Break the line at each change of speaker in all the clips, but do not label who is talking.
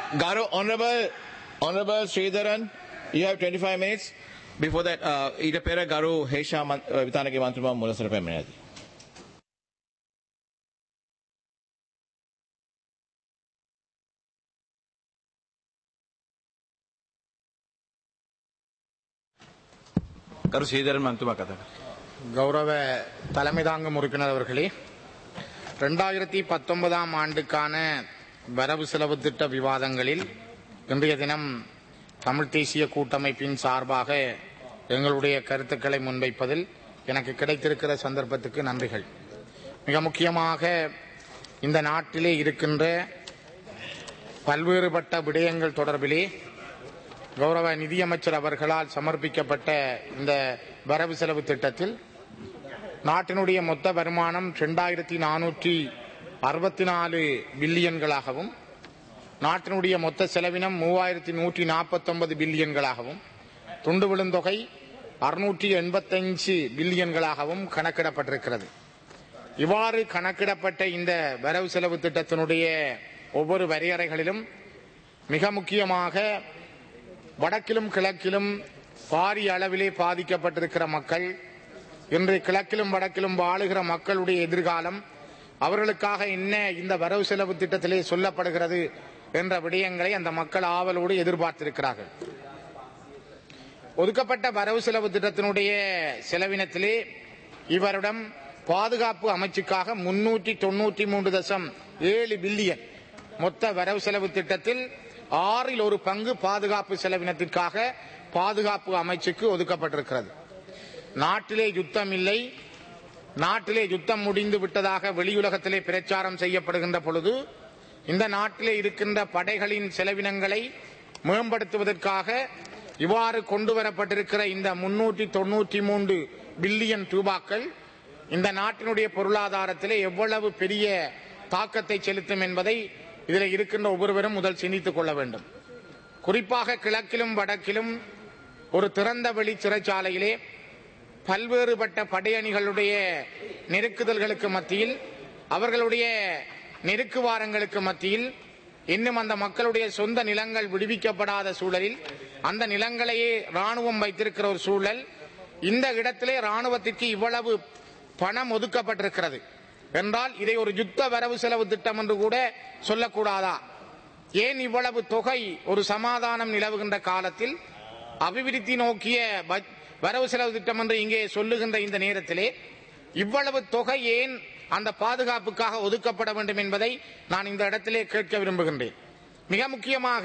Garo, Honorable, Honorable Sridharan, you have 25 minutes. Before that, uh, ඊට පෙර ගරු හේෂා මන්- අ, විතානගේ මන්ත්‍රතුමා මුලසර පැමිණ ඇති.
කරු සීදරන් මන්තුමා කතා කරනවා.
கௌரவ தலைமை தாங்கும் உறுப்பினர் அவர்களே ரெண்டாயிரத்தி பத்தொன்பதாம் ஆண்டுக்கான வரவு செலவு திட்ட விவாதங்களில் இன்றைய தினம் தமிழ் தேசிய கூட்டமைப்பின் சார்பாக எங்களுடைய கருத்துக்களை முன்வைப்பதில் எனக்கு கிடைத்திருக்கிற சந்தர்ப்பத்துக்கு நன்றிகள் மிக முக்கியமாக இந்த நாட்டிலே இருக்கின்ற பல்வேறுபட்ட விடயங்கள் தொடர்பிலே கௌரவ நிதியமைச்சர் அவர்களால் சமர்ப்பிக்கப்பட்ட இந்த வரவு செலவு திட்டத்தில் நாட்டினுடைய மொத்த வருமானம் இரண்டாயிரத்தி நானூற்றி அறுபத்தி நாலு பில்லியன்களாகவும் நாட்டினுடைய மொத்த செலவினம் மூவாயிரத்தி நூற்றி நாற்பத்தொன்பது பில்லியன்களாகவும் துண்டு விழுந்தொகை அறுநூற்றி எண்பத்தஞ்சு பில்லியன்களாகவும் கணக்கிடப்பட்டிருக்கிறது இவ்வாறு கணக்கிடப்பட்ட இந்த வரவு செலவு திட்டத்தினுடைய ஒவ்வொரு வரையறைகளிலும் மிக முக்கியமாக வடக்கிலும் கிழக்கிலும் பாரிய அளவிலே பாதிக்கப்பட்டிருக்கிற மக்கள் இன்று கிழக்கிலும் வடக்கிலும் வாழுகிற மக்களுடைய எதிர்காலம் அவர்களுக்காக என்ன இந்த வரவு செலவு திட்டத்திலே சொல்லப்படுகிறது என்ற விடயங்களை அந்த மக்கள் ஆவலோடு எதிர்பார்த்திருக்கிறார்கள் ஒதுக்கப்பட்ட வரவு செலவு திட்டத்தினுடைய செலவினத்திலே இவரிடம் பாதுகாப்பு அமைச்சுக்காக முன்னூற்றி தொண்ணூற்றி மூன்று தசம் ஏழு பில்லியன் மொத்த வரவு செலவு திட்டத்தில் ஆறில் ஒரு பங்கு பாதுகாப்பு செலவினத்திற்காக பாதுகாப்பு அமைச்சுக்கு ஒதுக்கப்பட்டிருக்கிறது நாட்டிலே யுத்தம் இல்லை நாட்டிலே யுத்தம் முடிந்து விட்டதாக வெளியுலகத்திலே பிரச்சாரம் செய்யப்படுகின்ற பொழுது இந்த நாட்டிலே இருக்கின்ற படைகளின் செலவினங்களை மேம்படுத்துவதற்காக இவ்வாறு கொண்டு வரப்பட்டிருக்கிற இந்த முன்னூற்றி தொண்ணூற்றி மூன்று பில்லியன் ரூபாக்கள் இந்த நாட்டினுடைய பொருளாதாரத்திலே எவ்வளவு பெரிய தாக்கத்தை செலுத்தும் என்பதை இதில் இருக்கின்ற ஒவ்வொருவரும் முதல் சிந்தித்துக் கொள்ள வேண்டும் குறிப்பாக கிழக்கிலும் வடக்கிலும் ஒரு திறந்த வெளி சிறைச்சாலையிலே பல்வேறுபட்ட படையணிகளுடைய நெருக்குதல்களுக்கு மத்தியில் அவர்களுடைய நெருக்குவாரங்களுக்கு மத்தியில் இன்னும் அந்த மக்களுடைய சொந்த நிலங்கள் விடுவிக்கப்படாத சூழலில் அந்த நிலங்களையே ராணுவம் வைத்திருக்கிற ஒரு சூழல் இந்த இடத்திலே ராணுவத்திற்கு இவ்வளவு பணம் ஒதுக்கப்பட்டிருக்கிறது என்றால் இதை ஒரு யுத்த வரவு செலவு திட்டம் என்று கூட சொல்லக்கூடாதா ஏன் இவ்வளவு தொகை ஒரு சமாதானம் நிலவுகின்ற காலத்தில் அபிவிருத்தி நோக்கிய பட்- வரவு செலவு திட்டம் என்று இங்கே சொல்லுகின்ற இந்த நேரத்திலே இவ்வளவு தொகை ஏன் அந்த பாதுகாப்புக்காக ஒதுக்கப்பட வேண்டும் என்பதை நான் இந்த இடத்திலே கேட்க விரும்புகின்றேன் மிக முக்கியமாக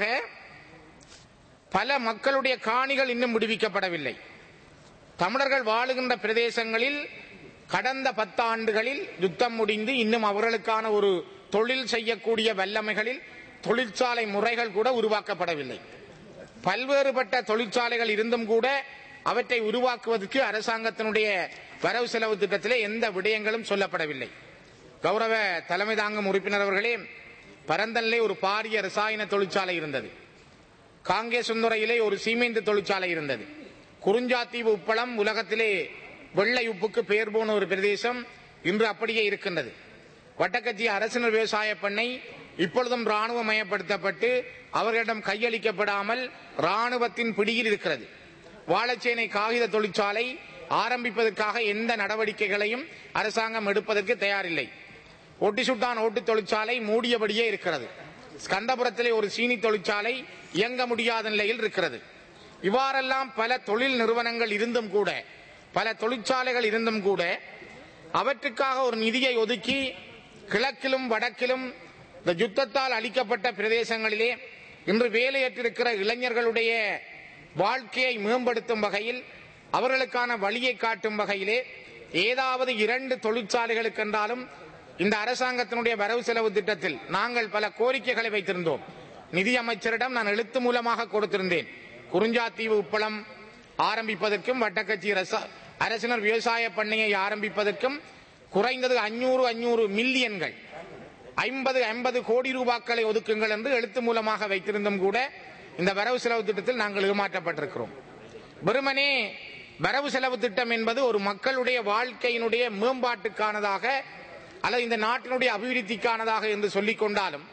பல மக்களுடைய காணிகள் இன்னும் விடுவிக்கப்படவில்லை தமிழர்கள் வாழுகின்ற பிரதேசங்களில் கடந்த பத்தாண்டுகளில் யுத்தம் முடிந்து இன்னும் அவர்களுக்கான ஒரு தொழில் செய்யக்கூடிய வல்லமைகளில் தொழிற்சாலை முறைகள் கூட உருவாக்கப்படவில்லை பல்வேறுபட்ட தொழிற்சாலைகள் இருந்தும் கூட அவற்றை உருவாக்குவதற்கு அரசாங்கத்தினுடைய வரவு செலவு திட்டத்திலே எந்த விடயங்களும் சொல்லப்படவில்லை கௌரவ தலைமை தாங்கும் உறுப்பினர் அவர்களே பரந்தனிலே ஒரு பாரிய ரசாயன தொழிற்சாலை இருந்தது காங்கேசுந்துறையிலே ஒரு சீமெந்து தொழிற்சாலை இருந்தது குறிஞ்சாத்தீவு உப்பளம் உலகத்திலே வெள்ளை உப்புக்கு பெயர் போன ஒரு பிரதேசம் இன்று அப்படியே இருக்கின்றது வட்டக்கச்சி அரசினர் விவசாய பண்ணை இப்பொழுதும் ராணுவமயப்படுத்தப்பட்டு அவர்களிடம் கையளிக்கப்படாமல் ராணுவத்தின் பிடியில் இருக்கிறது வாழைச்சேனை காகித தொழிற்சாலை ஆரம்பிப்பதற்காக எந்த நடவடிக்கைகளையும் அரசாங்கம் எடுப்பதற்கு தயாரில்லை ஒட்டிசுட்டான் ஓட்டு தொழிற்சாலை மூடியபடியே இருக்கிறது ஸ்கந்தபுரத்திலே ஒரு சீனி தொழிற்சாலை இயங்க முடியாத நிலையில் இருக்கிறது இவ்வாறெல்லாம் பல தொழில் நிறுவனங்கள் இருந்தும் கூட பல தொழிற்சாலைகள் இருந்தும் கூட அவற்றுக்காக ஒரு நிதியை ஒதுக்கி கிழக்கிலும் வடக்கிலும் இந்த யுத்தத்தால் அளிக்கப்பட்ட பிரதேசங்களிலே இன்று வேலையற்றிருக்கிற இளைஞர்களுடைய வாழ்க்கையை மேம்படுத்தும் வகையில் அவர்களுக்கான வழியை காட்டும் வகையிலே ஏதாவது இரண்டு தொழிற்சாலைகளுக்கு என்றாலும் இந்த அரசாங்கத்தினுடைய வரவு செலவு திட்டத்தில் நாங்கள் பல கோரிக்கைகளை வைத்திருந்தோம் நிதியமைச்சரிடம் நான் எழுத்து மூலமாக கொடுத்திருந்தேன் குறிஞ்சாத்தீவு உப்பளம் ஆரம்பிப்பதற்கும் வட்டக்கட்சி ரச- அரசினர் விவசாய பண்ணையை ஆரம்பிப்பதற்கும் குறைந்தது அஞ்சூறு அஞ்சூறு மில்லியன்கள் ஐம்பது ஐம்பது கோடி ரூபாக்களை ஒதுக்குங்கள் என்று எழுத்து மூலமாக வைத்திருந்தும் கூட இந்த வரவு செலவு திட்டத்தில் நாங்கள் ஏமாற்றப்பட்டிருக்கிறோம் வெறுமனே வரவு செலவு திட்டம் என்பது ஒரு மக்களுடைய வாழ்க்கையினுடைய மேம்பாட்டுக்கானதாக அல்லது இந்த நாட்டினுடைய அபிவிருத்திக்கானதாக என்று சொல்லிக் கொண்டாலும்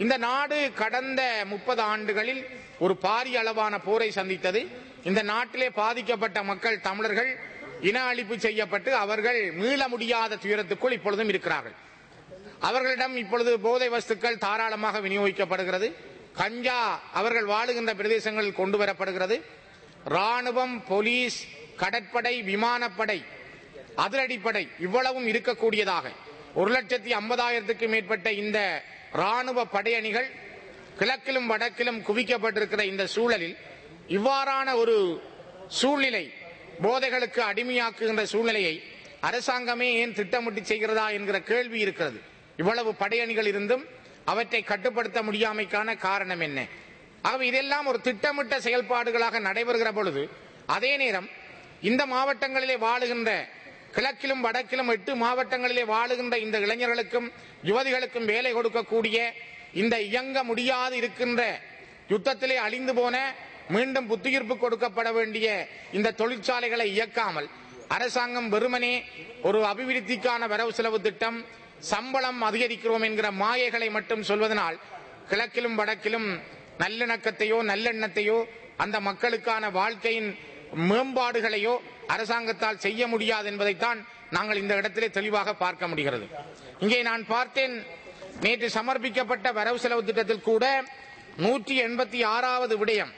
இந்த நாடு கடந்த முப்பது ஆண்டுகளில் ஒரு பாரிய அளவான போரை சந்தித்தது இந்த நாட்டிலே பாதிக்கப்பட்ட மக்கள் தமிழர்கள் இன அழிப்பு செய்யப்பட்டு அவர்கள் மீள முடியாத துயரத்துக்குள் இப்பொழுதும் இருக்கிறார்கள் அவர்களிடம் இப்பொழுது போதை வஸ்துக்கள் தாராளமாக விநியோகிக்கப்படுகிறது கஞ்சா அவர்கள் வாழுகின்ற பிரதேசங்களில் கொண்டு வரப்படுகிறது ராணுவம் போலீஸ் கடற்படை விமானப்படை அதிரடிப்படை இவ்வளவும் இருக்கக்கூடியதாக ஒரு லட்சத்தி ஐம்பதாயிரத்துக்கு மேற்பட்ட இந்த ராணுவ படையணிகள் கிழக்கிலும் வடக்கிலும் குவிக்கப்பட்டிருக்கிற இந்த சூழலில் இவ்வாறான ஒரு சூழ்நிலை போதைகளுக்கு அடிமையாக்குகின்ற சூழ்நிலையை அரசாங்கமே ஏன் திட்டமிட்டு செய்கிறதா என்கிற கேள்வி இருக்கிறது இவ்வளவு படையணிகள் இருந்தும் அவற்றை கட்டுப்படுத்த முடியாமைக்கான காரணம் என்ன ஆகவே இதெல்லாம் ஒரு திட்டமிட்ட செயல்பாடுகளாக நடைபெறுகிற பொழுது அதே நேரம் இந்த மாவட்டங்களிலே வாழுகின்ற கிழக்கிலும் வடக்கிலும் எட்டு மாவட்டங்களிலே வாழுகின்ற இந்த இளைஞர்களுக்கும் யுவதிகளுக்கும் வேலை கொடுக்கக்கூடிய இந்த இயங்க முடியாது இருக்கின்ற யுத்தத்திலே அழிந்து போன மீண்டும் புத்துயிர்ப்பு கொடுக்கப்பட வேண்டிய இந்த தொழிற்சாலைகளை இயக்காமல் அரசாங்கம் வெறுமனே ஒரு அபிவிருத்திக்கான வரவு செலவு திட்டம் சம்பளம் அதிகரிக்கிறோம் என்கிற மாயைகளை மட்டும் சொல்வதனால் கிழக்கிலும் வடக்கிலும் நல்லிணக்கத்தையோ நல்லெண்ணத்தையோ அந்த மக்களுக்கான வாழ்க்கையின் மேம்பாடுகளையோ அரசாங்கத்தால் செய்ய முடியாது என்பதைத்தான் நாங்கள் இந்த இடத்திலே தெளிவாக பார்க்க முடிகிறது இங்கே நான் பார்த்தேன் நேற்று சமர்ப்பிக்கப்பட்ட வரவு செலவு திட்டத்தில் கூட நூற்றி எண்பத்தி ஆறாவது விடயம்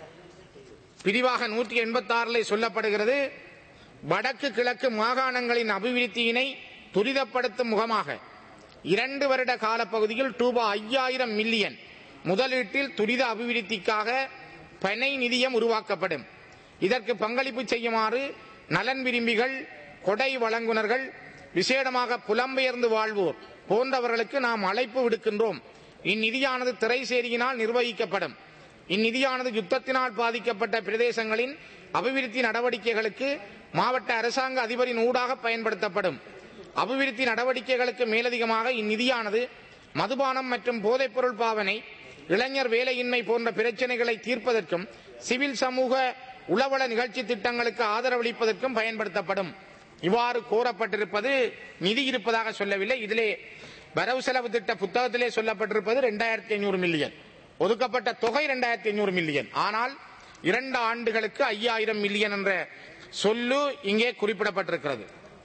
பிரிவாக நூற்றி எண்பத்தி ஆறிலே சொல்லப்படுகிறது வடக்கு கிழக்கு மாகாணங்களின் அபிவிருத்தியினை துரிதப்படுத்தும் முகமாக இரண்டு வருட காலப்பகுதியில் ரூபாய் ஐயாயிரம் மில்லியன் முதலீட்டில் துரித அபிவிருத்திக்காக பனை நிதியம் உருவாக்கப்படும் இதற்கு பங்களிப்பு செய்யுமாறு நலன் விரும்பிகள் கொடை வழங்குனர்கள் விசேடமாக புலம்பெயர்ந்து வாழ்வோர் போன்றவர்களுக்கு நாம் அழைப்பு விடுக்கின்றோம் இந்நிதியானது திரைசேரியினால் நிர்வகிக்கப்படும் இந்நிதியானது யுத்தத்தினால் பாதிக்கப்பட்ட பிரதேசங்களின் அபிவிருத்தி நடவடிக்கைகளுக்கு மாவட்ட அரசாங்க அதிபரின் ஊடாக பயன்படுத்தப்படும் அபிவிருத்தி நடவடிக்கைகளுக்கு மேலதிகமாக இந்நிதியானது மதுபானம் மற்றும் போதைப்பொருள் பாவனை இளைஞர் வேலையின்மை போன்ற பிரச்சனைகளை தீர்ப்பதற்கும் சிவில் சமூக உளவள நிகழ்ச்சி திட்டங்களுக்கு ஆதரவளிப்பதற்கும் பயன்படுத்தப்படும் இவ்வாறு கோரப்பட்டிருப்பது நிதி இருப்பதாக சொல்லவில்லை இதிலே வரவு செலவு திட்ட புத்தகத்திலே சொல்லப்பட்டிருப்பது இரண்டாயிரத்தி ஐநூறு மில்லியன் ஒதுக்கப்பட்ட தொகை இரண்டாயிரத்தி ஐநூறு மில்லியன் ஆனால் இரண்டு ஆண்டுகளுக்கு ஐயாயிரம் மில்லியன் என்ற சொல்லு இங்கே குறிப்பிடப்பட்டிருக்கிறது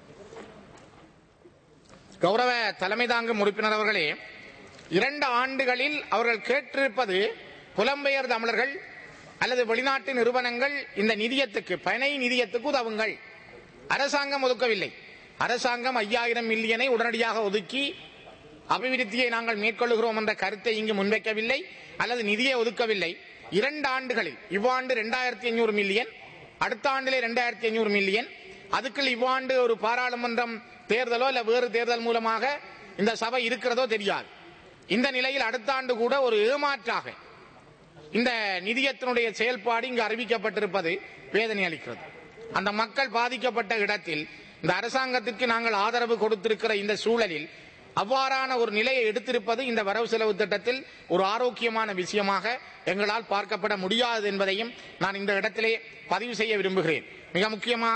கௌரவ தலைமை தாங்கும் உறுப்பினர் அவர்களே இரண்டு ஆண்டுகளில் அவர்கள் கேட்டிருப்பது புலம்பெயர் தமிழர்கள் அல்லது வெளிநாட்டு நிறுவனங்கள் இந்த நிதியத்துக்கு பனை நிதியத்துக்கு உதவுங்கள் அரசாங்கம் ஒதுக்கவில்லை அரசாங்கம் ஐயாயிரம் மில்லியனை உடனடியாக ஒதுக்கி அபிவிருத்தியை நாங்கள் மேற்கொள்கிறோம் என்ற கருத்தை இங்கு முன்வைக்கவில்லை அல்லது நிதியை ஒதுக்கவில்லை இரண்டு ஆண்டுகளில் இவ்வாண்டு இரண்டாயிரத்தி ஐநூறு மில்லியன் அடுத்த ஆண்டிலே இரண்டாயிரத்தி ஐநூறு மில்லியன் அதுக்குள் இவ்வாண்டு ஒரு பாராளுமன்றம் தேர்தலோ இல்ல வேறு தேர்தல் மூலமாக இந்த சபை இருக்கிறதோ தெரியாது இந்த நிலையில் அடுத்த ஆண்டு கூட ஒரு ஏமாற்றாக இந்த நிதியத்தினுடைய செயல்பாடு இங்கு அறிவிக்கப்பட்டிருப்பது வேதனை அளிக்கிறது அந்த மக்கள் பாதிக்கப்பட்ட இடத்தில் இந்த அரசாங்கத்திற்கு நாங்கள் ஆதரவு கொடுத்திருக்கிற இந்த சூழலில் அவ்வாறான ஒரு நிலையை எடுத்திருப்பது இந்த வரவு செலவு திட்டத்தில் ஒரு ஆரோக்கியமான விஷயமாக எங்களால் பார்க்கப்பட முடியாது என்பதையும் நான் இந்த இடத்திலே பதிவு செய்ய விரும்புகிறேன் மிக முக்கியமாக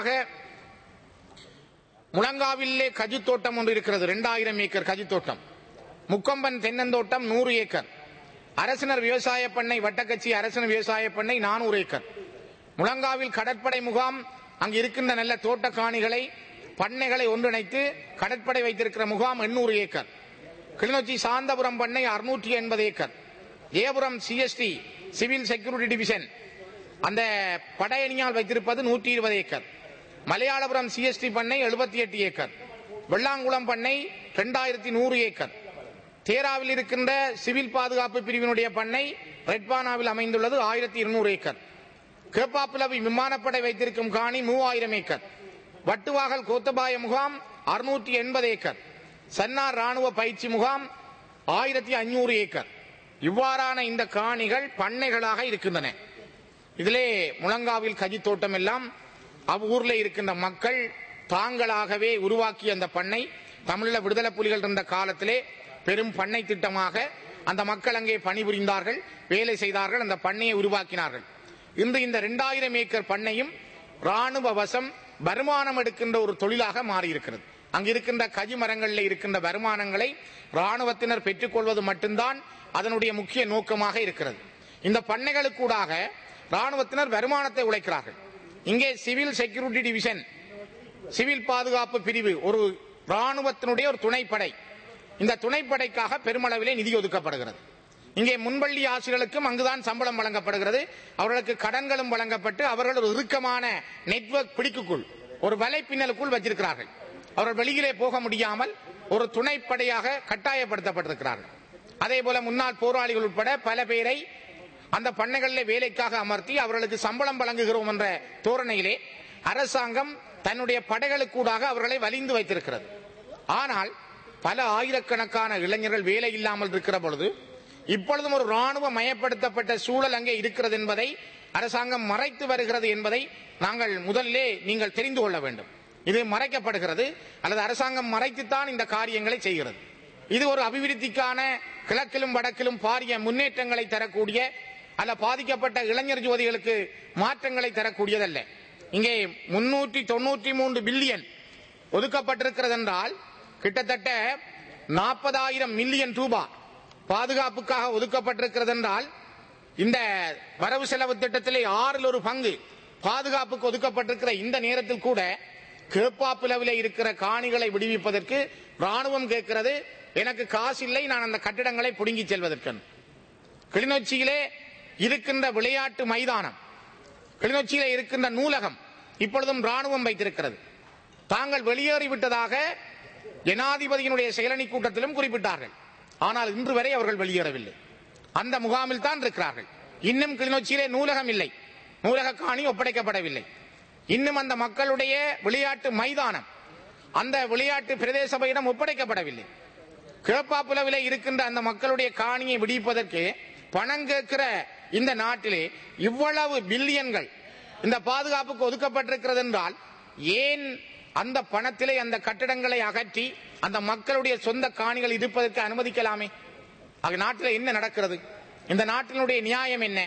முழங்காவிலே கஜு தோட்டம் ஒன்று இருக்கிறது இரண்டாயிரம் ஏக்கர் கஜு தோட்டம் முக்கொம்பன் தென்னந்தோட்டம் நூறு ஏக்கர் அரசினர் விவசாய பண்ணை வட்டக்கட்சி அரசினர் விவசாய பண்ணை நானூறு ஏக்கர் முழங்காவில் கடற்படை முகாம் அங்கு இருக்கின்ற நல்ல தோட்ட காணிகளை பண்ணைகளை ஒன்றிணைத்து கடற்படை வைத்திருக்கிற முகாம் எண்ணூறு ஏக்கர் கிளிநொச்சி சாந்தபுரம் பண்ணை அறுநூற்றி எண்பது acre Jayapuram CSD civil security division அந்த படையணியால் வைத்திருப்பது நூற்றி இருபது ஏக்கர் மலையாளபுரம் சிஎஸ்டி பண்ணை எழுபத்தி எட்டு ஏக்கர் வெள்ளாங்குளம் பண்ணை இரண்டாயிரத்தி நூறு ஏக்கர் தேராவில் இருக்கின்ற சிவில் பாதுகாப்பு பிரிவினுடைய பண்ணை ரெட்பானாவில் அமைந்துள்ளது ஆயிரத்தி இருநூறு ஏக்கர் கேப்பாப்புலவி விமானப்படை வைத்திருக்கும் காணி மூவாயிரம் ஏக்கர் வட்டுவாகல் கோத்தபாய முகாம் அறுநூற்றி எண்பது ஏக்கர் சன்னார் ராணுவ பயிற்சி முகாம் ஆயிரத்தி ஐநூறு ஏக்கர் இவ்வாறான இந்த காணிகள் பண்ணைகளாக இருக்கின்றன இதிலே முழங்காவில் கஜி தோட்டம் எல்லாம் அவ்வூர்ல இருக்கின்ற மக்கள் தாங்களாகவே உருவாக்கிய அந்த பண்ணை தமிழீழ விடுதலை புலிகள் இருந்த காலத்திலே பெரும் பண்ணை திட்டமாக அந்த மக்கள் அங்கே பணிபுரிந்தார்கள் வேலை செய்தார்கள் அந்த பண்ணையை உருவாக்கினார்கள் இன்று இந்த இரண்டாயிரம் ஏக்கர் பண்ணையும் ராணுவ வசம் வருமானம் எடுக்கின்ற ஒரு தொழிலாக மாறியிருக்கிறது அங்கு இருக்கின்ற கஜி மரங்களில் இருக்கின்ற வருமானங்களை ராணுவத்தினர் பெற்றுக்கொள்வது மட்டும்தான் அதனுடைய முக்கிய நோக்கமாக இருக்கிறது இந்த பண்ணைகளுக்கூடாக ராணுவத்தினர் வருமானத்தை உழைக்கிறார்கள் இங்கே சிவில் செக்யூரிட்டி டிவிஷன் சிவில் பாதுகாப்பு பிரிவு ஒரு ராணுவத்தினுடைய ஒரு துணைப்படை இந்த துணைப்படைக்காக பெருமளவிலே நிதி ஒதுக்கப்படுகிறது இங்கே முன்பள்ளி ஆசிரியர்களுக்கும் அங்குதான் சம்பளம் வழங்கப்படுகிறது அவர்களுக்கு கடன்களும் வழங்கப்பட்டு அவர்கள் ஒரு இறுக்கமான நெட்வொர்க் பிடிக்குக்குள் ஒரு வலைப்பின்னலுக்குள் வச்சிருக்கிறார்கள் அவர்கள் வெளியிலே போக முடியாமல் ஒரு துணைப்படையாக கட்டாயப்படுத்தப்பட்டிருக்கிறார்கள் அதே போல முன்னாள் போராளிகள் உட்பட பல பேரை அந்த பண்ணைகளில் வேலைக்காக அமர்த்தி அவர்களுக்கு சம்பளம் வழங்குகிறோம் என்ற தோரணையிலே அரசாங்கம் தன்னுடைய படைகளுக்கூடாக அவர்களை வலிந்து வைத்திருக்கிறது ஆனால் பல ஆயிரக்கணக்கான இளைஞர்கள் வேலை இல்லாமல் இருக்கிற பொழுது இப்பொழுதும் ஒரு ராணுவ மயப்படுத்தப்பட்ட சூழல் அங்கே இருக்கிறது என்பதை அரசாங்கம் மறைத்து வருகிறது என்பதை நாங்கள் முதலிலே நீங்கள் தெரிந்து கொள்ள வேண்டும் இது மறைக்கப்படுகிறது அல்லது அரசாங்கம் மறைத்துத்தான் இந்த காரியங்களை செய்கிறது இது ஒரு அபிவிருத்திக்கான கிழக்கிலும் வடக்கிலும் பாரிய முன்னேற்றங்களை தரக்கூடிய அல்ல பாதிக்கப்பட்ட இளைஞர் ஜோதிகளுக்கு மாற்றங்களை தரக்கூடியதல்ல இங்கே முன்னூற்றி தொண்ணூற்றி மூன்று பில்லியன் ஒதுக்கப்பட்டிருக்கிறது என்றால் கிட்டத்தட்ட நாற்பதாயிரம் மில்லியன் ரூபாய் பாதுகாப்புக்காக ஒதுக்கப்பட்டிருக்கிறது என்றால் இந்த வரவு செலவு திட்டத்திலே ஆறில் ஒரு பங்கு பாதுகாப்புக்கு ஒதுக்கப்பட்டிருக்கிற இந்த நேரத்தில் கூட கேப்பாப்பிளவிலே இருக்கிற காணிகளை விடுவிப்பதற்கு ராணுவம் கேட்கிறது எனக்கு காசு இல்லை நான் அந்த கட்டிடங்களை புடுங்கி செல்வதற்கு கிளிநொச்சியிலே இருக்கின்ற விளையாட்டு மைதானம் கிளிநொச்சியிலே இருக்கின்ற நூலகம் இப்பொழுதும் ராணுவம் வைத்திருக்கிறது தாங்கள் வெளியேறிவிட்டதாக ஜனாதிபதியினுடைய செயலணி கூட்டத்திலும் குறிப்பிட்டார்கள் ஆனால் இன்று வரை அவர்கள் வெளியேறவில்லை அந்த முகாமில் தான் இருக்கிறார்கள் இன்னும் கிளிநொச்சியிலே நூலகம் இல்லை நூலக காணி ஒப்படைக்கப்படவில்லை இன்னும் அந்த மக்களுடைய விளையாட்டு மைதானம் அந்த விளையாட்டு பிரதேச சபையிடம் ஒப்படைக்கப்படவில்லை கேப்பாப்புலவிலே இருக்கின்ற அந்த மக்களுடைய காணியை விடுவிப்பதற்கு பணம் கேட்கிற இந்த நாட்டிலே இவ்வளவு பில்லியன்கள் இந்த பாதுகாப்புக்கு ஒதுக்கப்பட்டிருக்கிறது என்றால் ஏன் அந்த பணத்திலே அந்த கட்டிடங்களை அகற்றி அந்த மக்களுடைய சொந்த காணிகள் இருப்பதற்கு அனுமதிக்கலாமே ஆக நாட்டில் என்ன நடக்கிறது இந்த நாட்டினுடைய நியாயம் என்ன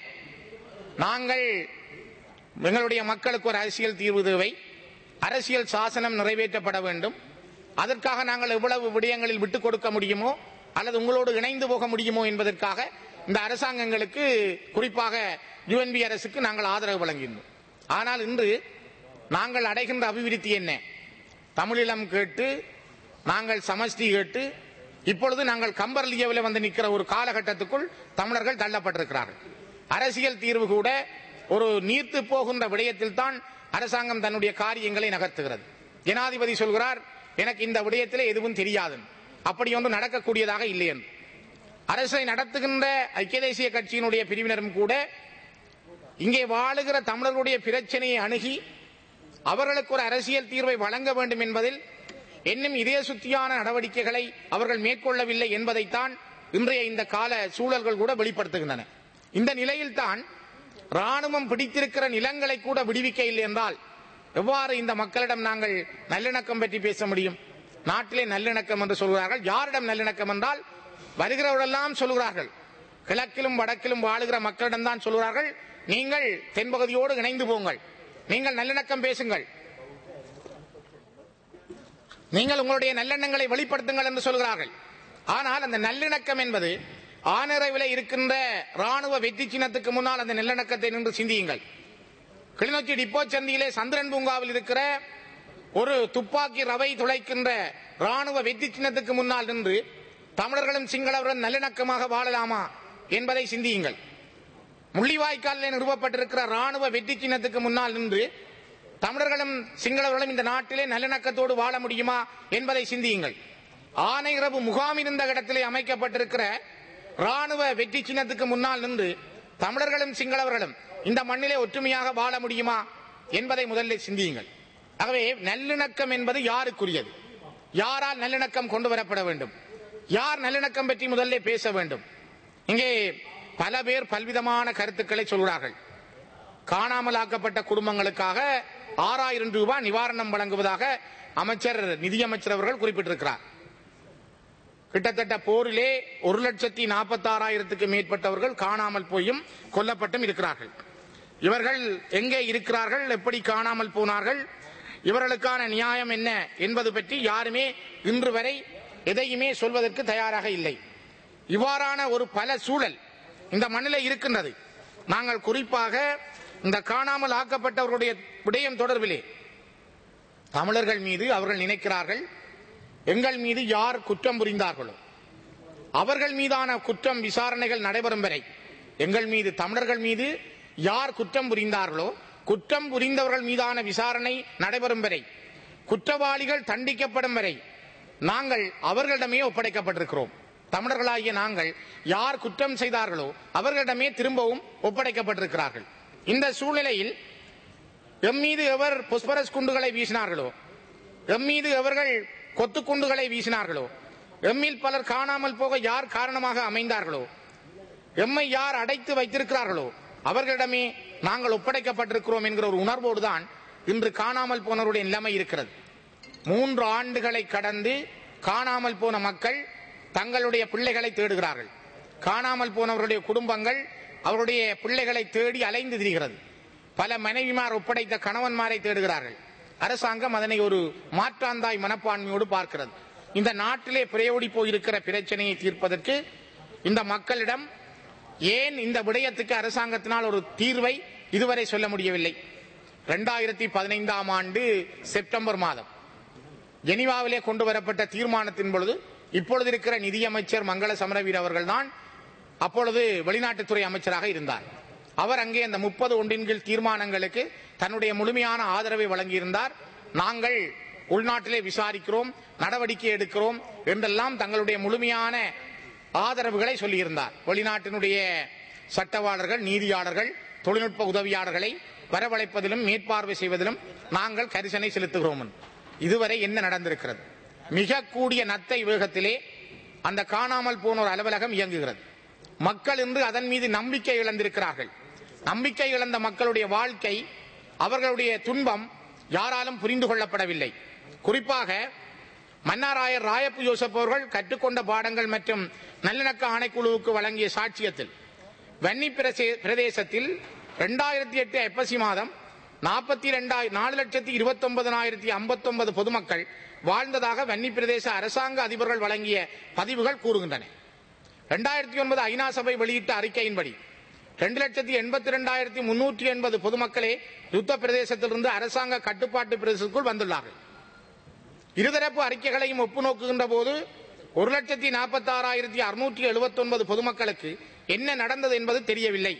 நாங்கள் எங்களுடைய மக்களுக்கு ஒரு அரசியல் தீர்வு தேவை அரசியல் சாசனம் நிறைவேற்றப்பட வேண்டும் அதற்காக நாங்கள் எவ்வளவு விடயங்களில் விட்டுக் கொடுக்க முடியுமோ அல்லது உங்களோடு இணைந்து போக முடியுமோ என்பதற்காக இந்த அரசாங்கங்களுக்கு குறிப்பாக யுஎன்பி அரசுக்கு நாங்கள் ஆதரவு வழங்கியிருந்தோம் ஆனால் இன்று நாங்கள் அடைகின்ற அபிவிருத்தி என்ன தமிழிலம் கேட்டு நாங்கள் சமஷ்டி கேட்டு இப்பொழுது நாங்கள் கம்பர்லியவில் வந்து நிற்கிற ஒரு காலகட்டத்துக்குள் தமிழர்கள் தள்ளப்பட்டிருக்கிறார்கள் அரசியல் தீர்வு கூட ஒரு நீர்த்து போகின்ற விடயத்தில் தான் அரசாங்கம் தன்னுடைய காரியங்களை நகர்த்துகிறது ஜனாதிபதி சொல்கிறார் எனக்கு இந்த விடயத்திலே எதுவும் தெரியாது அப்படி ஒன்று நடக்கக்கூடியதாக இல்லை என்று அரசை நடத்துகின்ற ஐக்கிய தேசிய கட்சியினுடைய பிரிவினரும் கூட இங்கே வாழுகிற தமிழர்களுடைய பிரச்சனையை அணுகி அவர்களுக்கு ஒரு அரசியல் தீர்வை வழங்க வேண்டும் என்பதில் இன்னும் இதய சுத்தியான நடவடிக்கைகளை அவர்கள் மேற்கொள்ளவில்லை என்பதைத்தான் இன்றைய இந்த கால சூழல்கள் கூட வெளிப்படுத்துகின்றன இந்த நிலையில்தான் ராணுவம் பிடித்திருக்கிற நிலங்களை கூட விடுவிக்க இல்லை என்றால் எவ்வாறு இந்த மக்களிடம் நாங்கள் நல்லிணக்கம் பற்றி பேச முடியும் நாட்டிலே நல்லிணக்கம் என்று சொல்கிறார்கள் யாரிடம் நல்லிணக்கம் என்றால் வருகிறவரெல்லாம் சொல்கிறார்கள் கிழக்கிலும் வடக்கிலும் வாழுகிற மக்களிடம் தான் சொல்கிறார்கள் நீங்கள் தென்பகுதியோடு இணைந்து போங்கள் நீங்கள் நல்லிணக்கம் பேசுங்கள் நீங்கள் உங்களுடைய நல்லெண்ணங்களை வெளிப்படுத்துங்கள் என்று சொல்கிறார்கள் ஆனால் அந்த நல்லிணக்கம் என்பது ஆனரவில் இருக்கின்ற ராணுவ வெற்றி சின்னத்துக்கு முன்னால் அந்த நல்லிணக்கத்தை நின்று சிந்தியுங்கள் கிளிநொச்சி டிப்போ சந்தியிலே சந்திரன் பூங்காவில் இருக்கிற ஒரு துப்பாக்கி ரவை துளைக்கின்ற ராணுவ வெற்றி சின்னத்துக்கு முன்னால் நின்று தமிழர்களும் சிங்களவரும் நல்லிணக்கமாக வாழலாமா என்பதை சிந்தியுங்கள் முள்ளிவாய்க்காலில் நிறுவப்பட்டிருக்கிற ராணுவ வெற்றி சின்னத்துக்கு முன்னால் நின்று தமிழர்களும் சிங்களவர்களும் இந்த நாட்டிலே நல்லிணக்கத்தோடு வாழ முடியுமா என்பதை சிந்தியுங்கள் ஆனையிரவு முகாம் இருந்த இடத்திலே அமைக்கப்பட்டிருக்கிற ராணுவ வெற்றி சின்னத்துக்கு முன்னால் நின்று தமிழர்களும் சிங்களவர்களும் இந்த மண்ணிலே ஒற்றுமையாக வாழ முடியுமா என்பதை முதலில் சிந்தியுங்கள் ஆகவே நல்லிணக்கம் என்பது யாருக்குரியது யாரால் நல்லிணக்கம் கொண்டு வரப்பட வேண்டும் யார் நல்லிணக்கம் பற்றி முதல்ல பேச வேண்டும் இங்கே பல பேர் பல்விதமான கருத்துக்களை சொல்கிறார்கள் காணாமலாக்கப்பட்ட குடும்பங்களுக்காக ஆறாயிரம் ரூபாய் நிவாரணம் வழங்குவதாக அமைச்சர் நிதியமைச்சர் அவர்கள் குறிப்பிட்டிருக்கிறார் கிட்டத்தட்ட போரிலே ஒரு லட்சத்தி நாற்பத்தாறாயிரத்துக்கு மேற்பட்டவர்கள் காணாமல் போயும் கொல்லப்பட்டும் இருக்கிறார்கள் இவர்கள் எங்கே இருக்கிறார்கள் எப்படி காணாமல் போனார்கள் இவர்களுக்கான நியாயம் என்ன என்பது பற்றி யாருமே இன்று வரை எதையுமே சொல்வதற்கு தயாராக இல்லை இவ்வாறான ஒரு பல சூழல் இந்த மண்ணில் இருக்கின்றது நாங்கள் குறிப்பாக இந்த காணாமல் ஆக்கப்பட்டவர்களுடைய விடயம் தொடர்பிலே தமிழர்கள் மீது அவர்கள் நினைக்கிறார்கள் எங்கள் மீது யார் குற்றம் புரிந்தார்களோ அவர்கள் மீதான குற்றம் விசாரணைகள் நடைபெறும் வரை எங்கள் மீது தமிழர்கள் மீது யார் குற்றம் புரிந்தார்களோ குற்றம் புரிந்தவர்கள் மீதான விசாரணை நடைபெறும் வரை குற்றவாளிகள் தண்டிக்கப்படும் வரை நாங்கள் அவர்களிடமே ஒப்படைக்கப்பட்டிருக்கிறோம் தமிழர்களாகிய நாங்கள் யார் குற்றம் செய்தார்களோ அவர்களிடமே திரும்பவும் ஒப்படைக்கப்பட்டிருக்கிறார்கள் இந்த சூழ்நிலையில் எம் மீது எவர் புஷ்பரஸ் குண்டுகளை வீசினார்களோ எம் மீது எவர்கள் கொத்து குண்டுகளை வீசினார்களோ எம்மில் பலர் காணாமல் போக யார் காரணமாக அமைந்தார்களோ எம்மை யார் அடைத்து வைத்திருக்கிறார்களோ அவர்களிடமே நாங்கள் ஒப்படைக்கப்பட்டிருக்கிறோம் என்கிற ஒரு உணர்வோடு தான் இன்று காணாமல் போனவருடைய நிலைமை இருக்கிறது மூன்று ஆண்டுகளை கடந்து காணாமல் போன மக்கள் தங்களுடைய பிள்ளைகளை தேடுகிறார்கள் காணாமல் போனவருடைய குடும்பங்கள் அவருடைய பிள்ளைகளை தேடி அலைந்து திரிகிறது பல மனைவிமார் ஒப்படைத்த கணவன்மாரை தேடுகிறார்கள் அரசாங்கம் அதனை ஒரு மாற்றாந்தாய் மனப்பான்மையோடு பார்க்கிறது இந்த நாட்டிலே பிரயோடி போயிருக்கிற பிரச்சனையை தீர்ப்பதற்கு இந்த மக்களிடம் ஏன் இந்த விடயத்துக்கு அரசாங்கத்தினால் ஒரு தீர்வை இதுவரை சொல்ல முடியவில்லை இரண்டாயிரத்தி பதினைந்தாம் ஆண்டு செப்டம்பர் மாதம் ஜெனீவாவிலே கொண்டு வரப்பட்ட தீர்மானத்தின் பொழுது இப்பொழுது இருக்கிற நிதியமைச்சர் மங்கள சமரவீர் அவர்கள்தான் அப்பொழுது வெளிநாட்டுத்துறை அமைச்சராக இருந்தார் அவர் அங்கே அந்த முப்பது ஒன்றின் கீழ் தீர்மானங்களுக்கு தன்னுடைய முழுமையான ஆதரவை வழங்கியிருந்தார் நாங்கள் உள்நாட்டிலே விசாரிக்கிறோம் நடவடிக்கை எடுக்கிறோம் என்றெல்லாம் தங்களுடைய முழுமையான ஆதரவுகளை சொல்லியிருந்தார் வெளிநாட்டினுடைய சட்டவாளர்கள் நீதியாளர்கள் தொழில்நுட்ப உதவியாளர்களை வரவழைப்பதிலும் மேற்பார்வை செய்வதிலும் நாங்கள் கரிசனை செலுத்துகிறோம் என்று. இதுவரை என்ன நடந்திருக்கிறது மிக கூடிய நத்தை வேகத்திலே அந்த காணாமல் போனோர் அலுவலகம் இயங்குகிறது மக்கள் இன்று அதன் மீது நம்பிக்கை இழந்திருக்கிறார்கள் நம்பிக்கை இழந்த மக்களுடைய வாழ்க்கை அவர்களுடைய துன்பம் யாராலும் புரிந்து கொள்ளப்படவில்லை குறிப்பாக மன்னாராயர் ராயப்பு யோசப் அவர்கள் கற்றுக்கொண்ட பாடங்கள் மற்றும் நல்லிணக்க ஆணைக்குழுவுக்கு வழங்கிய சாட்சியத்தில் வன்னி பிரசே- பிரதேசத்தில் இரண்டாயிரத்தி எட்டு ஐப்பசி மாதம் நாற்பத்தி ரெண்டாய் நாலு லட்சத்தி இருபத்தி ஒன்பதனாயிரத்தி ஐம்பத்தொன்பது பொதுமக்கள் வாழ்ந்ததாக வன்னி பிரதேச அரசாங்க அதிபர்கள் வழங்கிய பதிவுகள் கூறுகின்றன இரண்டாயிரத்தி ஒன்பது ஐநா சபை வெளியிட்ட அறிக்கையின்படி ரெண்டு லட்சத்தி எண்பத்தி ரெண்டாயிரத்தி முன்னூற்றி எண்பது பொதுமக்களே யுத்த பிரதேசத்திலிருந்து அரசாங்க கட்டுப்பாட்டு பிரதேசத்துக்குள் வந்துள்ளார்கள் இருதரப்பு அறிக்கைகளையும் ஒப்பு நோக்குகின்ற போது ஒரு லட்சத்தி நாற்பத்தி ஆறாயிரத்தி அறுநூற்றி எழுபத்தி ஒன்பது பொதுமக்களுக்கு என்ன நடந்தது என்பது தெரியவில்லை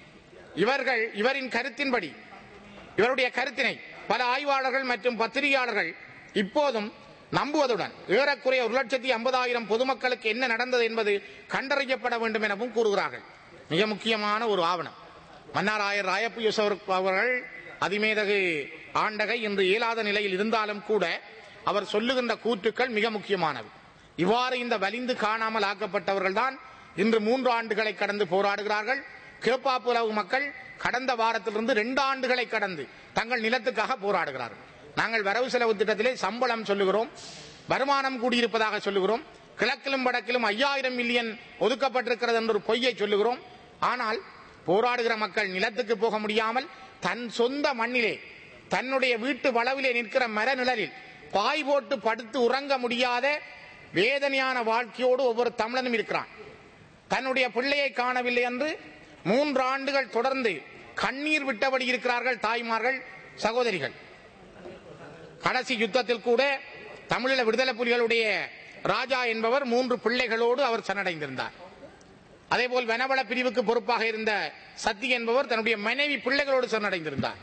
இவர்கள் இவரின் கருத்தின்படி இவருடைய கருத்தினை பல ஆய்வாளர்கள் மற்றும் பத்திரிகையாளர்கள் இப்போதும் நம்புவதுடன் ஏறக்குறைய ஒரு லட்சத்தி ஐம்பதாயிரம் பொதுமக்களுக்கு என்ன நடந்தது என்பது கண்டறியப்பட வேண்டும் எனவும் கூறுகிறார்கள் மிக முக்கியமான ஒரு ஆவணம் மன்னார் ஆயர் ராயப்பு யூசப் அவர்கள் அதிமேதகு ஆண்டகை இன்று இயலாத நிலையில் இருந்தாலும் கூட அவர் சொல்லுகின்ற கூற்றுக்கள் மிக முக்கியமானவை இவ்வாறு இந்த வலிந்து காணாமல் ஆக்கப்பட்டவர்கள் தான் இன்று மூன்று ஆண்டுகளை கடந்து போராடுகிறார்கள் கேப்பாப்புலவு மக்கள் கடந்த வாரத்திலிருந்து ரெண்டு ஆண்டுகளை கடந்து தங்கள் நிலத்துக்காக போராடுகிறார்கள் நாங்கள் வரவு செலவு திட்டத்திலே சம்பளம் சொல்லுகிறோம் வருமானம் கூடியிருப்பதாக சொல்லுகிறோம் கிழக்கிலும் வடக்கிலும் ஐயாயிரம் மில்லியன் ஒதுக்கப்பட்டிருக்கிறது என்ற ஒரு பொய்யை சொல்லுகிறோம் ஆனால் போராடுகிற மக்கள் நிலத்துக்கு போக முடியாமல் தன் சொந்த மண்ணிலே தன்னுடைய வீட்டு வளவிலே நிற்கிற மர நிழலில் பாய் போட்டு படுத்து உறங்க முடியாத வேதனையான வாழ்க்கையோடு ஒவ்வொரு தமிழனும் இருக்கிறான் தன்னுடைய பிள்ளையை காணவில்லை என்று மூன்று ஆண்டுகள் தொடர்ந்து கண்ணீர் விட்டபடி இருக்கிறார்கள் தாய்மார்கள் சகோதரிகள் கடைசி யுத்தத்தில் கூட தமிழீழ விடுதலை புலிகளுடைய ராஜா என்பவர் மூன்று பிள்ளைகளோடு அவர் சரணடைந்திருந்தார் அதேபோல் வனவள பிரிவுக்கு பொறுப்பாக இருந்த சத்தி என்பவர் தன்னுடைய மனைவி பிள்ளைகளோடு சரணடைந்திருந்தார்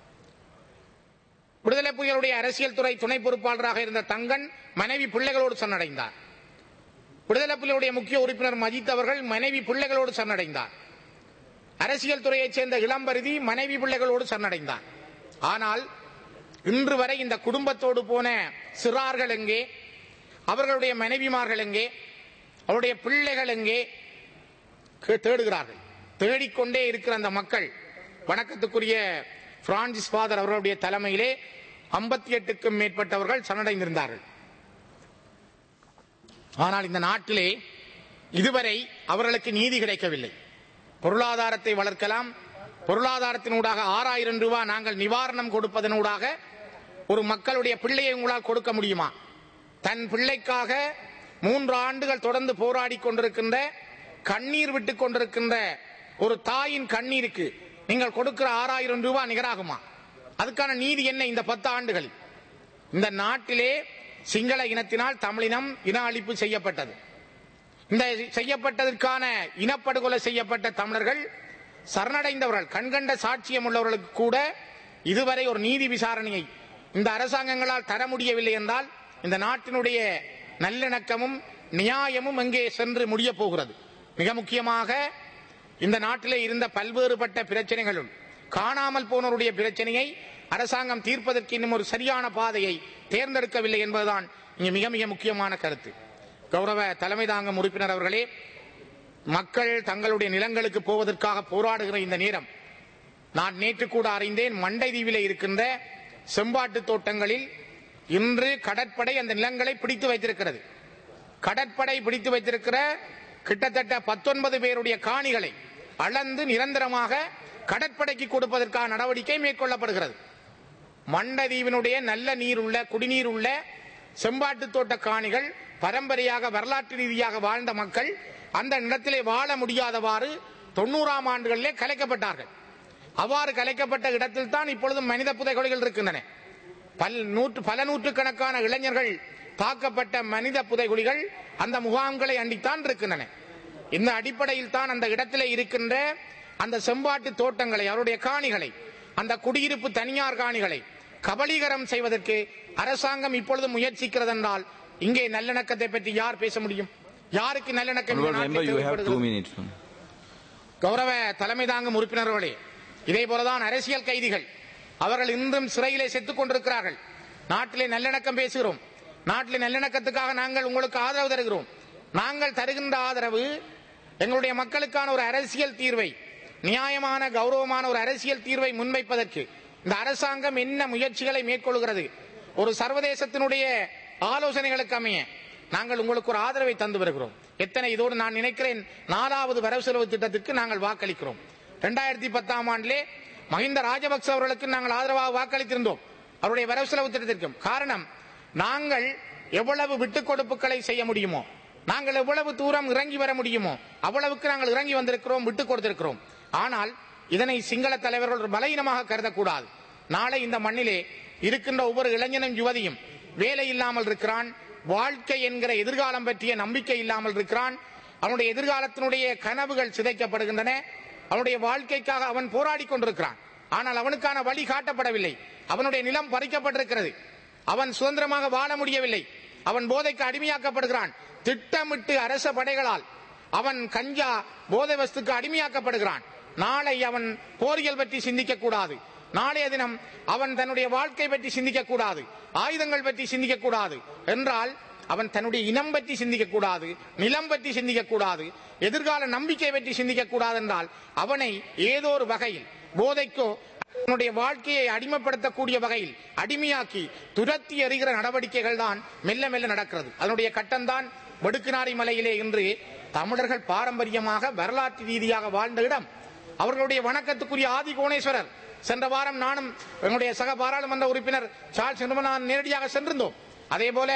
விடுதலை புலிகளுடைய அரசியல் துறை துணை பொறுப்பாளராக இருந்த தங்கன் மனைவி பிள்ளைகளோடு சரணடைந்தார் விடுதலை புலிகளுடைய முக்கிய உறுப்பினர் மஜித் அவர்கள் மனைவி பிள்ளைகளோடு சரணடைந்தார் அரசியல் துறையைச் சேர்ந்த இளம்பருதி மனைவி பிள்ளைகளோடு சரணடைந்தார் ஆனால் இன்று வரை இந்த குடும்பத்தோடு போன சிறார்கள் எங்கே அவர்களுடைய மனைவிமார்கள் எங்கே அவருடைய பிள்ளைகள் எங்கே கே- தேடுகிறார்கள் தேடிக்கொண்டே இருக்கிற அந்த மக்கள் வணக்கத்துக்குரிய பிரான்சிஸ் ஃபாதர் அவர்களுடைய தலைமையிலே ஐம்பத்தி எட்டுக்கும் மேற்பட்டவர்கள் சரணடைந்திருந்தார்கள் ஆனால் இந்த நாட்டிலே இதுவரை அவர்களுக்கு நீதி கிடைக்கவில்லை பொருளாதாரத்தை வளர்க்கலாம் பொருளாதாரத்தினூடாக ஆறாயிரம் ரூபாய் நாங்கள் நிவாரணம் கொடுப்பதனூடாக ஒரு மக்களுடைய பிள்ளையை உங்களால் கொடுக்க முடியுமா தன் பிள்ளைக்காக மூன்று ஆண்டுகள் தொடர்ந்து போராடி கொண்டிருக்கின்ற கண்ணீர் விட்டு கொண்டிருக்கின்ற ஒரு தாயின் கண்ணீருக்கு நீங்கள் கொடுக்கிற ஆறாயிரம் ரூபாய் நிகராகுமா அதுக்கான நீதி என்ன இந்த பத்து ஆண்டுகளில் இந்த நாட்டிலே சிங்கள இனத்தினால் தமிழினம் இன அழிப்பு செய்யப்பட்டது இந்த செய்யப்பட்டதற்கான இனப்படுகொலை செய்யப்பட்ட தமிழர்கள் சரணடைந்தவர்கள் கண்கண்ட சாட்சியம் உள்ளவர்களுக்கு கூட இதுவரை ஒரு நீதி விசாரணையை இந்த அரசாங்கங்களால் தர முடியவில்லை என்றால் இந்த நாட்டினுடைய நல்லிணக்கமும் நியாயமும் எங்கே சென்று முடிய போகிறது மிக முக்கியமாக இந்த நாட்டிலே இருந்த பல்வேறுபட்ட பிரச்சனைகளுள் காணாமல் போனோருடைய பிரச்சனையை அரசாங்கம் தீர்ப்பதற்கு இன்னும் ஒரு சரியான பாதையை தேர்ந்தெடுக்கவில்லை என்பதுதான் இங்கு மிக மிக முக்கியமான கருத்து கௌரவ தலைமை தாங்கும் உறுப்பினர் அவர்களே மக்கள் தங்களுடைய நிலங்களுக்கு போவதற்காக போராடுகிற இந்த நேரம் நான் நேற்று கூட அறிந்தேன் மண்டை தீவிலே இருக்கின்ற செம்பாட்டு தோட்டங்களில் இன்று கடற்படை அந்த நிலங்களை பிடித்து வைத்திருக்கிறது கடற்படை பிடித்து வைத்திருக்கிற கிட்டத்தட்ட பத்தொன்பது பேருடைய காணிகளை அளந்து நிரந்தரமாக கடற்படைக்கு கொடுப்பதற்கான நடவடிக்கை மேற்கொள்ளப்படுகிறது மண்டதீவினுடைய நல்ல நீர் உள்ள குடிநீர் உள்ள செம்பாட்டு தோட்ட காணிகள் பரம்பரையாக வரலாற்று ரீதியாக வாழ்ந்த மக்கள் அந்த நிலத்திலே வாழ முடியாதவாறு தொண்ணூறாம் ஆண்டுகளிலே கலைக்கப்பட்டார்கள் அவ்வாறு கலைக்கப்பட்ட இடத்தில் தான் இப்பொழுது மனித புதைகுழிகள் இருக்கின்றன பல் நூற்று பல நூற்றுக்கணக்கான இளைஞர்கள் தாக்கப்பட்ட மனித புதைகுழிகள் அந்த முகாம்களை அண்டித்தான் இருக்கின்றன இந்த அடிப்படையில் தான் அந்த இடத்திலே இருக்கின்ற அந்த செம்பாட்டு தோட்டங்களை அவருடைய காணிகளை அந்த குடியிருப்பு தனியார் காணிகளை கபலீகரம் செய்வதற்கு அரசாங்கம் இப்பொழுது முயற்சிக்கிறது என்றால் இங்கே நல்லிணக்கத்தை பற்றி யார் பேச முடியும் யாருக்கு நல்லிணக்கம் இந்த
Honorable member,
நாட்டில்
you have two
தேவைப்படுகிறது?
minutes.
கௌரவ தலைமை தாங்கும் உறுப்பினர்களே இதே போலதான் அரசியல் கைதிகள் அவர்கள் இன்றும் சிறையிலே செத்துக் கொண்டிருக்கிறார்கள் நாட்டிலே நல்லிணக்கம் பேசுகிறோம் நாட்டிலே நல்லிணக்கத்துக்காக நாங்கள் உங்களுக்கு ஆதரவு தருகிறோம் நாங்கள் தருகின்ற ஆதரவு எங்களுடைய மக்களுக்கான ஒரு அரசியல் தீர்வை நியாயமான கௌரவமான ஒரு அரசியல் தீர்வை முன்வைப்பதற்கு இந்த அரசாங்கம் என்ன முயற்சிகளை மேற்கொள்கிறது ஒரு சர்வதேசத்தினுடைய ஆலோசனைகளுக்கு அமைய நாங்கள் உங்களுக்கு ஒரு ஆதரவை தந்து வருகிறோம் எத்தனை இதோடு நான் நினைக்கிறேன் நாலாவது வரவு செலவு திட்டத்திற்கு நாங்கள் வாக்களிக்கிறோம் இரண்டாயிரத்தி பத்தாம் ஆண்டிலே மஹிந்த ராஜபக்ச அவர்களுக்கு நாங்கள் ஆதரவாக வாக்களித்திருந்தோம் அவருடைய வரவு செலவு திட்டத்திற்கும் காரணம் நாங்கள் எவ்வளவு விட்டுக் கொடுப்புகளை செய்ய முடியுமோ நாங்கள் எவ்வளவு தூரம் இறங்கி வர முடியுமோ அவ்வளவுக்கு நாங்கள் இறங்கி வந்திருக்கிறோம் விட்டுக் கொடுத்திருக்கிறோம் ஆனால் இதனை சிங்கள தலைவர்கள் ஒரு பலவீனமாக கருதக்கூடாது நாளை இந்த மண்ணிலே இருக்கின்ற ஒவ்வொரு இளைஞனும் யுவதியும் வேலை இல்லாமல் இருக்கிறான் வாழ்க்கை என்கிற எதிர்காலம் பற்றிய நம்பிக்கை இல்லாமல் இருக்கிறான் அவனுடைய எதிர்காலத்தினுடைய கனவுகள் சிதைக்கப்படுகின்றன அவனுடைய வாழ்க்கைக்காக அவன் போராடி கொண்டிருக்கிறான் ஆனால் அவனுக்கான வழி காட்டப்படவில்லை அவனுடைய நிலம் பறிக்கப்பட்டிருக்கிறது அவன் சுதந்திரமாக வாழ முடியவில்லை அவன் போதைக்கு அடிமையாக்கப்படுகிறான் திட்டமிட்டு அரச படைகளால் அவன் கஞ்சா போதை வஸ்துக்கு அடிமையாக்கப்படுகிறான் நாளை அவன் போரியல் பற்றி சிந்திக்க கூடாது நாளைய தினம் அவன் தன்னுடைய வாழ்க்கை பற்றி சிந்திக்க கூடாது ஆயுதங்கள் பற்றி சிந்திக்க கூடாது என்றால் அவன் தன்னுடைய இனம் பற்றி சிந்திக்க கூடாது நிலம் பற்றி சிந்திக்க கூடாது எதிர்கால நம்பிக்கை பற்றி சிந்திக்க கூடாது என்றால் அவனை ஏதோ ஒரு வகையில் போதைக்கோ அவனுடைய வாழ்க்கையை அடிமைப்படுத்தக்கூடிய வகையில் அடிமையாக்கி துரத்தி எறிகிற நடவடிக்கைகள் தான் மெல்ல மெல்ல நடக்கிறது அதனுடைய கட்டம்தான் வடுக்குநாரி மலையிலே இன்று தமிழர்கள் பாரம்பரியமாக வரலாற்று ரீதியாக வாழ்ந்த இடம் அவர்களுடைய வணக்கத்துக்குரிய ஆதி கோணேஸ்வரர் சென்ற வாரம் நானும் எங்களுடைய சக பாராளுமன்ற உறுப்பினர் சார்ஸ் நிர்மலான் நேரடியாக சென்றிருந்தோம் அதே போல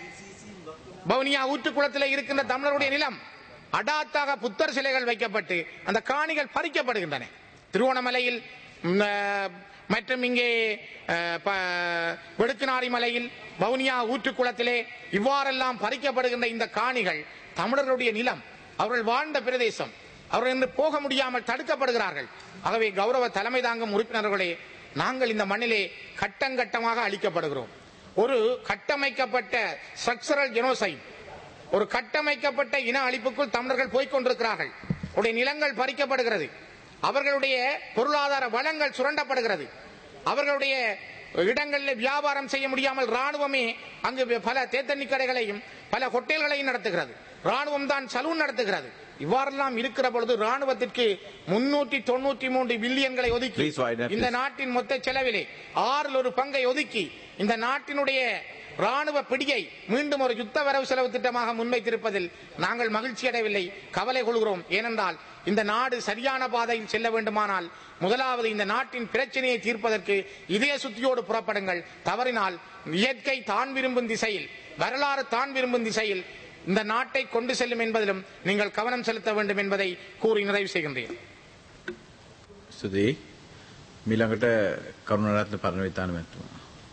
பவுனியா ஊற்றுக்குளத்தில் இருக்கின்ற தமிழருடைய நிலம் அடாத்தாக புத்தர் சிலைகள் வைக்கப்பட்டு அந்த காணிகள் பறிக்கப்படுகின்றன திருவோணமலையில் ம், அஹ், மற்றும் இங்கே அஹ், ப- வெடுக்குநாரி மலையில் வவுனியா ஊற்றுக்குளத்திலே இவ்வாறெல்லாம் பறிக்கப்படுகின்ற இந்த காணிகள் தமிழர்களுடைய நிலம் அவர்கள் வாழ்ந்த பிரதேசம் அவர்கள் இன்று போக முடியாமல் தடுக்கப்படுகிறார்கள் ஆகவே கௌரவ தலைமை தாங்கும் உறுப்பினர்களே நாங்கள் இந்த மண்ணிலே கட்டங்கட்டமாக அளிக்கப்படுகிறோம் ஒரு கட்டமைக்கப்பட்ட ஸ்ட்ரக்சரல் ஜெனோசைட் ஒரு கட்டமைக்கப்பட்ட இன அழிப்புக்குள் தமிழர்கள் போய்க் கொண்டிருக்கிறார்கள் உடைய நிலங்கள் பறிக்கப்படுகிறது அவர்களுடைய பொருளாதார வளங்கள் சுரண்டப்படுகிறது அவர்களுடைய இடங்களில் வியாபாரம் செய்ய முடியாமல் ராணுவமே அங்கு பல தேத்தண்ணி கடைகளையும் பல ஹோட்டல்களையும் நடத்துகிறது ராணுவம் தான் சலூன் நடத்துகிறது இவ்வாறெல்லாம் இருக்கிற பொழுது ராணுவத்திற்கு முன்னூற்றி தொண்ணூற்றி மூன்று பில்லியன்களை ஒதுக்கி
Please widen,
இந்த
please.
நாட்டின் மொத்த செலவிலே ஆறில் ஒரு பங்கை ஒதுக்கி இந்த நாட்டினுடைய ராணுவ பிடியை மீண்டும் ஒரு யுத்த வரவு செலவு திட்டமாக முன்வைத்திருப்பதில் நாங்கள் மகிழ்ச்சி அடையவில்லை கவலை கொள்கிறோம் ஏனென்றால் இந்த நாடு சரியான பாதையில் செல்ல வேண்டுமானால் முதலாவது இந்த நாட்டின் பிரச்சனையை தீர்ப்பதற்கு இதய சுத்தியோடு புறப்படுங்கள் தவறினால் இயற்கை தான் விரும்பும் திசையில் வரலாறு தான் விரும்பும் திசையில் இந்த நாட்டை கொண்டு செல்லும் என்பதிலும் நீங்கள் கவனம் செலுத்த வேண்டும் என்பதை கூறி நிறைவு செய்கின்றேன்
ස්තුතියි. මීළඟට කරුණරත්න පරණවිතාන මැත්තුමා.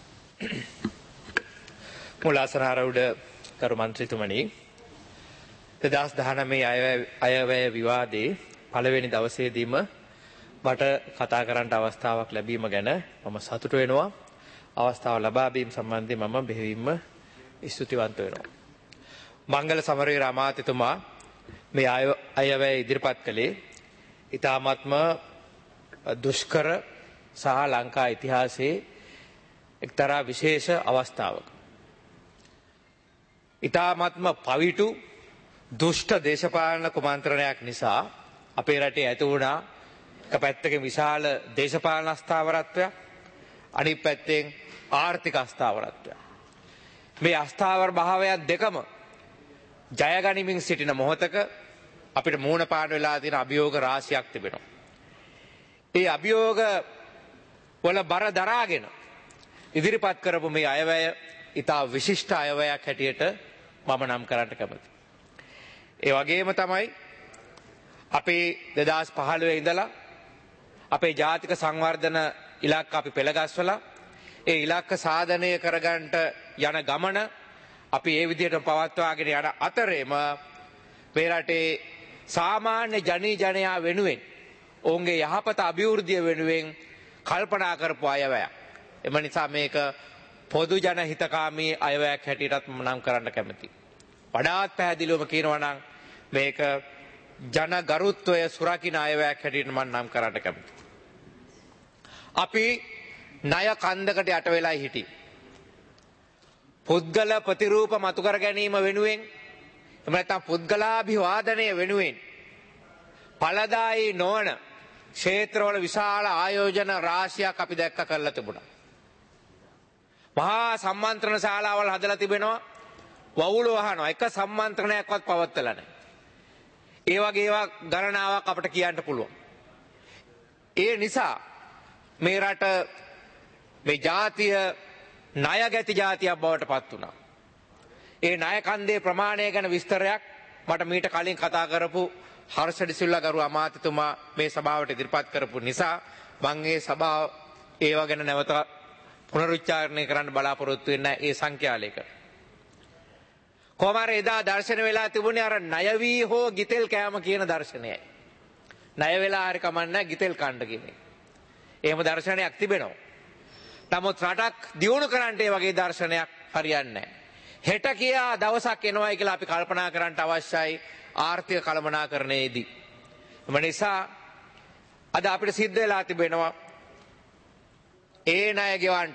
මුලාසනාරවුඩ කරු මන්ත්‍රීතුමනි දෙදස් දහනමේ අයවැය විවාදේ පළවෙනි දවසේදීම මට කතා කරන්නට අවස්ථාවක් ලැබීම ගැන මම සතුට වෙනවා අවස්ථාව ලබාබීම් සම්බන්ධය මම බෙහෙවින්ම ස්තුතිවන්ත වෙනවා. මංගල සමරී රමාතිතුමා මේ අයවැය ඉදිරිපත් කළේ ඉතාමත්ම දුෂ්කර සහ ලංකා ඉතිහාසයේ එක්තරා විශේෂ අවස්ථාවක. ඉතාමත්ම පවිටු දුෂ්ට දේශපාලන කුමන්ත්‍රණයක් නිසා අපේ රටේ ඇති වුණා එක පැත්තකින් විශාල දේශපාලන අස්ථාවරත්වයක් අනිත් පැත්තෙන් ආර්ථික අස්ථාවරත්වයක්. මේ අස්ථාවර භාවයක් දෙකම ජයගනිමින් සිටින මොහොතක අපිට මූුණ පාඩ වෙලා තියෙන අභියෝග රාශියක් තිබෙනවා. ඒ අභියෝග වල බර දරාගෙන ඉදිරිපත් කරපු මේ අයවැය ඉතා විශිෂ්ට අයවයක් හැටියට මම නම් කරන්නට කැමති. ඒ වගේම තමයි අපේ දෙදස් පහළුව ඉඳලා අපේ ජාතික සංවර්ධන ඉලක්ක අපි පෙළගස්වලා ඒ ඉලක්ක සාධනය කරගන්ට යන ගමන අපි ඒ විදිහට පවත්වාගෙන යන අතරේම පේරටේ සාමාන්‍ය ජනී ජනයා වෙනුවෙන් ඔවුන්ගේ යහපත අභිවෘද්ධිය වෙනුවෙන් කල්පනා කරපු අයවැයක්. එම නිසා මේක පොදු ජන හිතකාමී අයවැයක් හැටියටත් නම් කරන්න කැමති. වඩාත් පැහැදිලිවම කියනවනම් මේක ජන ගරුත්වය සුරකින අයවැයක් හැටියට මන් නම් කරන්න කැමති. අපි ණය කන්දකට යට වෙලා හිටි. පුද්ගල ප්‍රතිරූප මතුකර ගැනීම වෙනුවෙන් එම නැත්නම් පුද්ගලාභිවාදනය වෙනුවෙන් පලදායි නොවන ක්ෂේත්‍රවල විශාල ආයෝජන රාශියක් අපි දැක්ක කරලා තිබුණා. මහා සම්මන්ත්‍රණ ශාලාවල් හදලා තිබෙනවා වවුලෝ අහනවා එක සම්මන්ත්‍රණයක්වත් පවත්වලා නැහැ. ඒ වගේ ඒවා ගණනාවක් අපිට කියන්න පුළුවන්. ඒ නිසා මේ රට මේ ජාතිය ණය ගැති ජාතියක් බවට පත් වුණා. ඒ ණය කන්දේ ප්‍රමාණය ගැන විස්තරයක් මට මීට කලින් කතා කරපු හර්ෂ ඩිසිල්ලා ගරු අමාත්‍යතුමා මේ සභාවට ඉදිරිපත් කරපු නිසා මම ඒ සභාව ඒවා ගැන නැවත පුනරුච්චාරණය කරන්න බලාපොරොත්තු වෙන්නේ ඒ සංඛ්‍යාලයක. කොහොම හරි එදා දර්ශන වෙලා තිබුණේ අර ණය වී හෝ ගිතෙල් කෑම කියන දර්ශනයයි. ණය වෙලා හරි කමන්නේ ගිතෙල් කණ්ඩ කියන්නේ. එහෙම දර්ශනයක් තිබෙනවා. නමුත් රටක් දියුණු කරන්න ඒ වගේ දර්ශනයක් හරියන්නේ නැහැ. හෙට කියා දවසක් එනවයි කියලා අපි කල්පනා කරන්න අවශ්‍යයි ආර්ථික කළමනාකරණයේදී. එම නිසා අද අපිට සිද්ධ වෙලා තිබෙනවා ඒ ණය ගෙවන්ට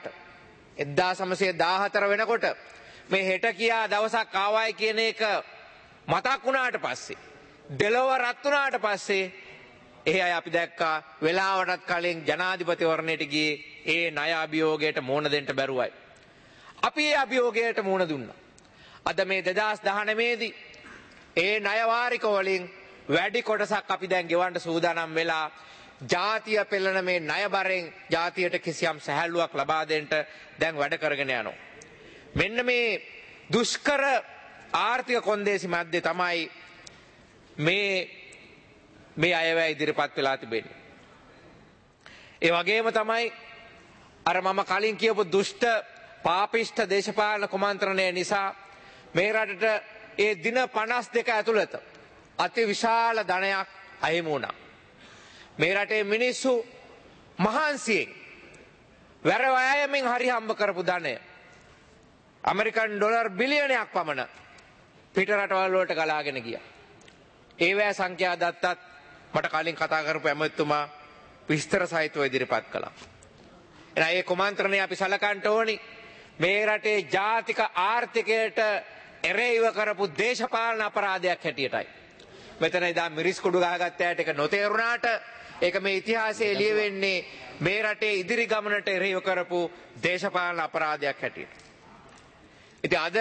1914 වෙනකොට මේ හෙට කියා දවසක් ආවයි කියන එක මතක් වුණාට පස්සේ දෙලොව රත් වුණාට පස්සේ ඒ අය අපි දැක්කා වෙලාවටත් කලින් ජනාධිපතිවරණයට ගියේ ඒ ණය අභියෝගයට මුහුණ දෙන්න බැරුවයි. අපි ඒ අභියෝගයට මුහුණ දුන්නා. අද මේ 2019 දී ඒ ණයවාරික වලින් වැඩි කොටසක් අපි දැන් ගෙවන්න සූදානම් වෙලා ජාතිය පෙළන මේ ණයබරෙන් ජාතියට කිසියම් සැහැල්ලුවක් ලබා දෙන්න දැන් වැඩ කරගෙන යනවා. මෙන්න මේ දුෂ්කර ආර්ථික කොන්දේසි මැද්දේ තමයි මේ මේ අයවැය ඉදිරිපත් වෙලා තිබෙන්නේ. ඒ වගේම තමයි අර මම කලින් කියපු දුෂ්ට පාපිෂ්ඨ දේශපාලන කුමන්ත්‍රණය නිසා මේ රටට ඒ දින 52 ඇතුළත අති විශාල ධනයක් අහිමි වුණා. මේ රටේ මිනිස්සු මහන්සියෙන් වැරවෑයමින් හරි හම්බ කරපු ධනය ඇමරිකන් ඩොලර් බිලියනයක් පමණ පිට රටවල් වලට ගලාගෙන ගියා. ඒවැය සංඛ්‍යා දත්තත් මට කලින් කතා කරපු ඇමතුමා විස්තර සහිතව ඉදිරිපත් කළා. එහෙනම් ඒ කුමන්ත්‍රණය අපි සලකන්න ඕනි. මේ රටේ ජාතික ආර්ථිකයට එරෙහිව කරපු දේශපාලන අපරාධයක් හැටියටයි. මෙතන එදා මිරිස් කුඩු ගහගත්ත ඇයට ඒක නොතේරුණාට ඒක මේ ඉතිහාසයේ ලියවෙන්නේ මේ රටේ ඉදිරි ගමනට එරෙහිව කරපු දේශපාලන අපරාධයක් හැටියට. ඉතින් අද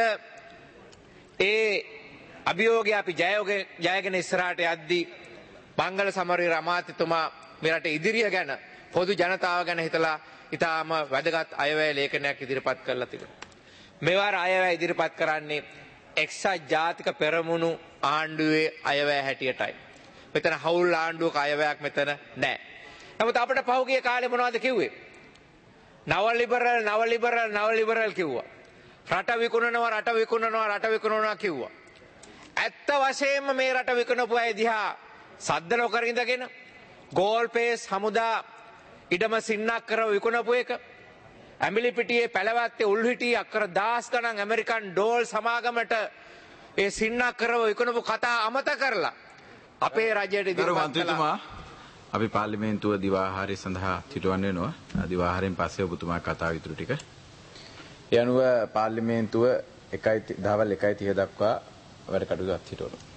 ඒ අභියෝගය අපි ජයගෙන ඉස්සරහට යද්දී මංගල සමරී රමාත්‍යතුමා මේ රටේ ඉදිරිය ගැන පොදු ජනතාව ගැන හිතලා ඉතාම වැදගත් අයවැය ලේඛනයක් ඉදිරිපත් කරලා තිබෙනවා. මෙවර අයවැය ඉදිරිපත් කරන්නේ එක්සත් ජාතික පෙරමුණු ආණ්ඩුවේ අයවැය හැටියටයි. මෙතන හවුල් ආණ්ඩුවක අයවැයක් මෙතන නෑ. නමුත් අපට පහුගිය කාලේ මොනවද කිව්වේ? නවලිබරල් නවලිබරල් නවලිබරල් කිව්වා. රට විකුණනවා රට විකුණනවා රට විකුණනවා කිව්වා. ඇත්ත වශයෙන්ම මේ රට විකුණපු අය දිහා සද්ද නොකර ඉඳගෙන ගෝල් පේස් හමුදා ඉඩම සින්නක් කරව විකුණපු එක ඇමිලිපිටියේ පැළවත්තේ උල්හිටිය අක්කර දහස් ගණන් ඇමරිකන් ඩෝල් සමාගමට ඒ සින්නක් කරව විකුණපු කතා අමත කරලා අපේ රජයට
ගරු
ඉදිරිපත් කළා.
මන්ත්‍රීතුමා අපි පාර්ලිමේන්තුව දිවාහාරය සඳහා සිටුවන්න වෙනවා. දිවාහාරයෙන් පස්සේ ඔබතුමා කතා විතුරු ටික. ඒ අනුව පාර්ලිමේන්තුව එකයි දහවල් එකයි තිහ දක්වා වැඩ කටයුතු අත්හිටවනවා.